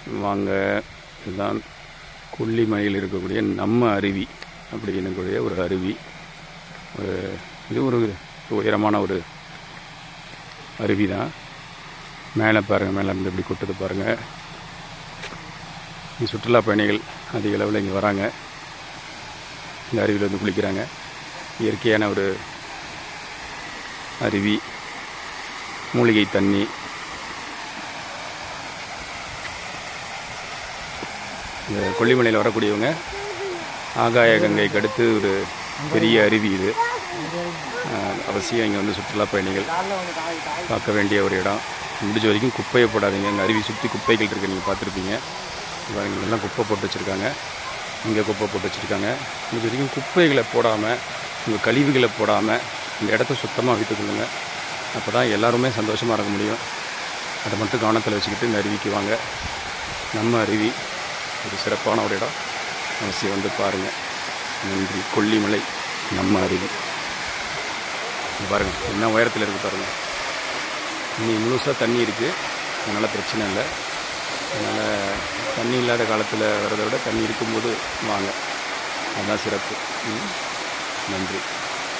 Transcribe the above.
வாங்க இதுதான் கொல்லிமலையில் இருக்கக்கூடிய நம்ம அருவி அப்படின்னக்கூடிய ஒரு அருவி ஒரு இது ஒரு உயரமான ஒரு அருவி தான் மேலே பாருங்கள் மேலே இருந்து இப்படி கொட்டுது பாருங்கள் இங்கே சுற்றுலா பயணிகள் அதிக அளவில் இங்கே வராங்க இந்த அருவியில் வந்து குளிக்கிறாங்க இயற்கையான ஒரு அருவி மூலிகை தண்ணி இந்த கொல்லிமலையில் வரக்கூடியவங்க ஆகாய கங்கைக்கு அடுத்து ஒரு பெரிய அருவி இது ஆஹ் அவசியம் இங்கே வந்து சுற்றுலா பயணிகள் பார்க்க வேண்டிய ஒரு இடம் முடிஞ்ச வரைக்கும் குப்பையை போடாதீங்க இங்கே அருவி சுற்றி குப்பைகள் இருக்குது நீங்கள் பார்த்துருப்பீங்க இவங்க எல்லாம் குப்பை போட்டு வச்சுருக்காங்க இங்கே குப்பை போட்டு வச்சுருக்காங்க முடிஞ்ச வரைக்கும் குப்பைகளை போடாமல் உங்கள் கழிவுகளை போடாமல் இந்த இடத்த சுத்தமாக வைத்துக்கொள்ளுங்க அப்போ தான் எல்லாருமே சந்தோஷமாக இருக்க முடியும் அதை மட்டும் கவனத்தில் வச்சுக்கிட்டு இந்த அருவிக்கு வாங்க நம்ம அருவி ஒரு சிறப்பான ஒரு இடம் அவசியம் வந்து பாருங்கள் நன்றி கொல்லிமலை நம்ம அருவி இங்க பாருங்க என்ன உயரத்தில் இருக்குது பாருங்கள் இன்னி முழுசாக தண்ணி இருக்குது அதனால் பிரச்சனை இல்லை அதனால் தண்ணி இல்லாத காலத்தில் வரதை விட தண்ணி இருக்கும்போது வாங்க அதுதான் சிறப்பு ம். நன்றி